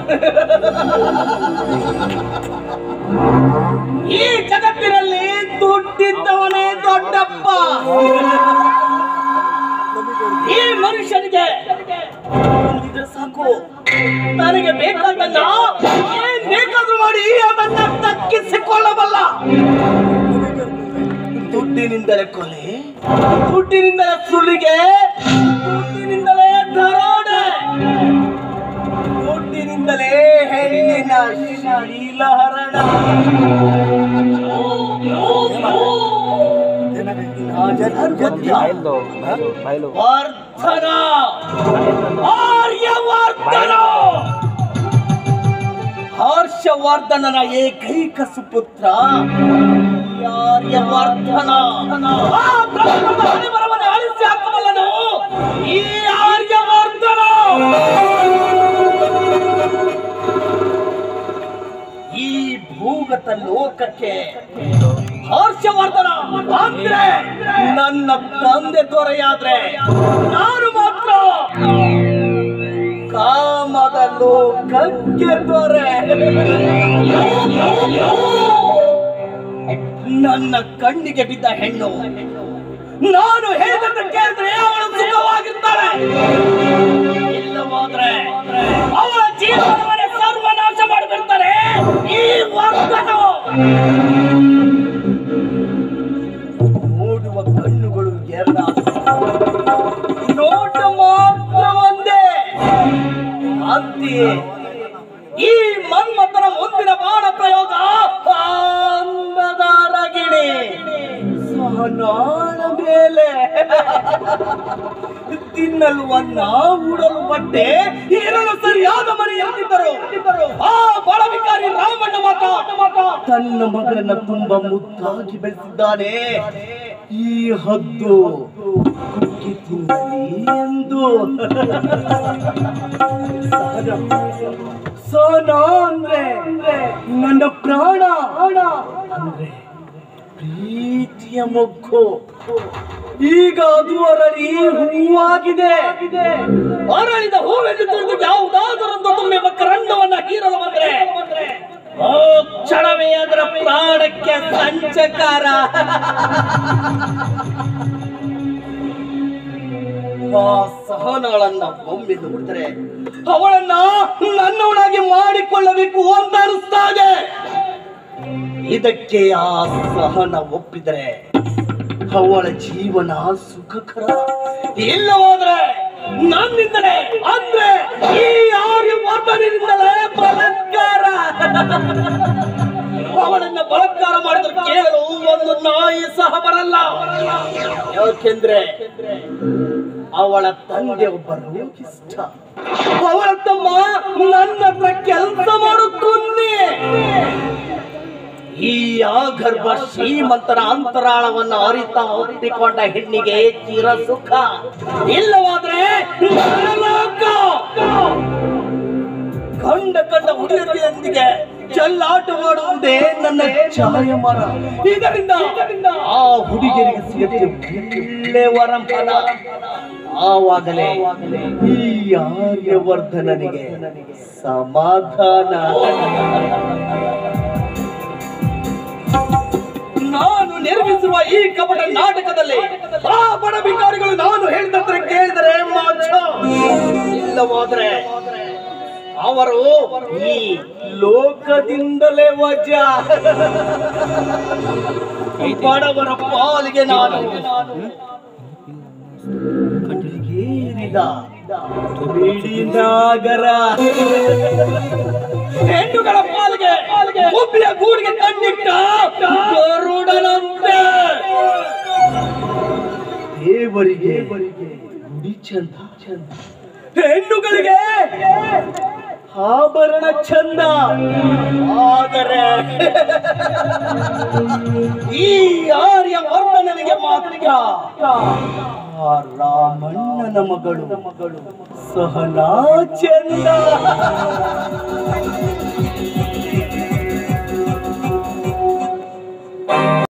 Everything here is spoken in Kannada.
ಈ ಜಗತ್ತಿನಲ್ಲಿ ದುಡ್ಡಿದ್ದವನೇ ದೊಡ್ಡಪ್ಪ ಈ ಮನುಷ್ಯನಿಗೆ ಒಂದಿದ್ರೆ ಸಾಕು ನನಗೆ ಬೇಕಾದನ್ನ ಏನ್ ಬೇಕಾದ್ರೂ ಮಾಡಿ ಅದನ್ನ ದಕ್ಕಿಸಿಕೊಳ್ಳಬಲ್ಲ ದುಡ್ಡಿನಿಂದಲೇ ಕೊಲೆ ದುಡ್ಡಿನಿಂದಲೇ ಸುಲಿಗೆ ದುಡ್ಡಿನಿಂದಲೇ ದರೋಡೆ ದುಡ್ಡಿನಿಂದಲೇ ಹೆಣ್ಣಿನ ಶೀಲಹರಣ ಬಯಲು ಬಯಲು ವರ್ಧನ ಆರ್ಯವರ್ಧನ ಹರ್ಷವರ್ಧನನ ಏಕೈಕ ಸುಪುತ್ರ ಆರ್ಯವರ್ಧನ ಆ ಬ್ರಾಹ್ಮಣನ ಹಣೆಬರಹವನ್ನು ಅಳಿಸಿ ಹಾಕಬಲ್ಲನು ಈ ಆರ್ಯವರ್ಧನ ಈ ಭೂಗತ ಲೋಕಕ್ಕೆ ಹರ್ಷವರ್ಧನ ಅಂದ್ರೆ ನನ್ನ ತಂದೆ ದೊರೆಯಾದ್ರೆ ನಾನು ಮಾತ್ರ ಕಾಮದ ಲೋಕಕ್ಕೆ ದೊರೆ ನನ್ನ ಕಣ್ಣಿಗೆ ಬಿದ್ದ ಹೆಣ್ಣು ನಾನು ಹೇಳಿದಂತ ಕೇಳಿದ್ರೆ ಅವಳು ಸುಖವಾಗಿರ್ತಾಳೆ ಇಲ್ಲವಾದ್ರೆ ಅವಳ ಜೀವನವನ್ನೇ ಸರ್ವನಾಶ ಮಾಡಿಬಿಡ್ತಾರೆ ಈ ವರ್ಧನು ನೋಡುವ ಕಣ್ಣುಗಳು ಎರಡ ನೋಟ ಮಾತ್ರ ಒಂದೇ ಅಂತೆಯೇ ಈ ಮನ್ಮಥನ ಮುಂದಿನ ಬಾಣ ಪ್ರಯೋಗ ಅನ್ನದ ರಗಿಣಿ ಸಹನಾಳ ಮೇಲೆ ತಿನ್ನಲು ಅನ್ನ ಉಡಲು ಬಟ್ಟೆ ಇರಲು ಸರಿಯಾದ ಮನೆ ಎಂದಿದ್ದರು ಆ ಬಳವಿಕಾರಿ ರಾಮಣ್ಣ ಮಾತ ತನ್ನ ಮಗನನ್ನ ತುಂಬಾ ಮುದ್ದಾಗಿ ಬೆಳೆಸಿದ್ದಾನೆ ಈ ಹದ್ದು ಕುಕ್ಕಿ ತಿನ್ನಲಿ ಎಂದು ಸಹನ ಅಂದ್ರೆ ನನ್ನ ಪ್ರಾಣ ಅಂದ್ರೆ ಪ್ರೀತಿಯ ಮೊಗ್ಗು ಈಗ ಅದು ಅರಳಿ ಹೂವಾಗಿದೆ ಅರಳಿದ ಹೂವೆಂದು ತಿಳಿದು ಯಾವುದಾದರೊಂದು ತುಂಬಿ ಮಕರಂಡವನ್ನ ಹೀರಲು ಬಂದ್ರೆ ಓ ಕ್ಷಣವೇ ಅದರ ಪ್ರಾಣಕ್ಕೆ ಸಂಚಕಾರ ಆ ಸಹನಗಳನ್ನ ಒಮ್ಮೆ ನೋಡಿದ್ರೆ ಅವಳನ್ನ ನನ್ನವಳಾಗಿ ಮಾಡಿಕೊಳ್ಳಬೇಕು ಅಂತ ಅನಿಸ್ತಾ ಇದೆ ಇದಕ್ಕೆ ಆ ಸಹನ ಒಪ್ಪಿದರೆ ಅವಳ ಜೀವನ ಸುಖಕರ ಇಲ್ಲವಾದ್ರೆ ನನ್ನಿಂದಲೇ ಅಂದ್ರೆ ಈ ಆರ್ಯವರ್ಧನಿಂದಲೇ ಬಲಾತ್ಕಾರ ಅವಳನ್ನ ಬಲಾತ್ಕಾರ ಮಾಡಿದ್ರೆ ಕೇಳಲು ಒಂದು ನಾಯಿ ಸಹ ಬರಲ್ಲ ಯಾಕೆಂದ್ರೆ ಅವಳ ತಂದೆ ಒಬ್ಬ ರೋಗಿಷ್ಠ ಅವಳ ತಮ್ಮ ನನ್ನ ಹತ್ರ ಕೆಲಸ ಮಾಡುತ್ತನ್ನೇ ಈ ಆಗರ್ಭ ಶ್ರೀಮಂತರ ಅಂತರಾಳವನ್ನ ಅರಿತಾ ಒಪ್ಪಿಕೊಂಡ ಹೆಣ್ಣಿಗೆ ಚಿರ ಸುಖ ಇಲ್ಲವಾದ್ರೆ ನರಲೋಕ. ಕಂಡ ಕಂಡ ಹುಡುಗಿಯರೊಂದಿಗೆ ಚೆಲ್ಲಾಟವಾಡುವುದೇ ನನ್ನ ಛಾಯಮಾನ ಇದರಿಂದ ಆ ಹುಡುಗಿಯರಿಗೆ ಸಿಗುತ್ತೆ ಒಳ್ಳೆ ವರಂಫಲ ಆವಾಗಲೇ ಈ ಆರ್ಯವರ್ಧನನಿಗೆ ಸಮಾಧಾನ ನಾನು ನಿರ್ಮಿಸುವ ಈ ಕಪಟ ನಾಟಕದಲ್ಲಿ ಆ ಬಡ ಭಿಕಾರಿಗಳು ನಾನು ಹೇಳಿದಂತೆ ಕೇಳಿದರೆ ಮಾತ್ರ ಇಲ್ಲವಾದ್ರೆ ಅವರು ಈ ಲೋಕದಿಂದಲೇ ವಜ ಬಡವರ ಪಾಲಿಗೆ ನಾನು ಕಟಗೇರಿದ ಬಿಡಿನಾಗರ ಹೆಣ್ಣುಗಳ ಪಾಲಿಗೆ ಒಬ್ಬಿಯ ಗೂಡಿಗೆ ಕಣ್ಣಿಟ್ಟ ಗರುಡನಂತೆ ದೇವರಿಗೆ ಗುಡಿ ಚಂದ ಚಂದ ಹೆಣ್ಣುಗಳಿಗೆ ಆಭರಣ ಚಂದ ಆದರೆ ಈ ಆರ್ಯ ವರ್ಧನನಿಗೆ ಮಾತ್ರ ಆ ರಾಮಣ್ಣನ ಮಗಳು ಮಗಳು ಸಹನಾ ಚಂದ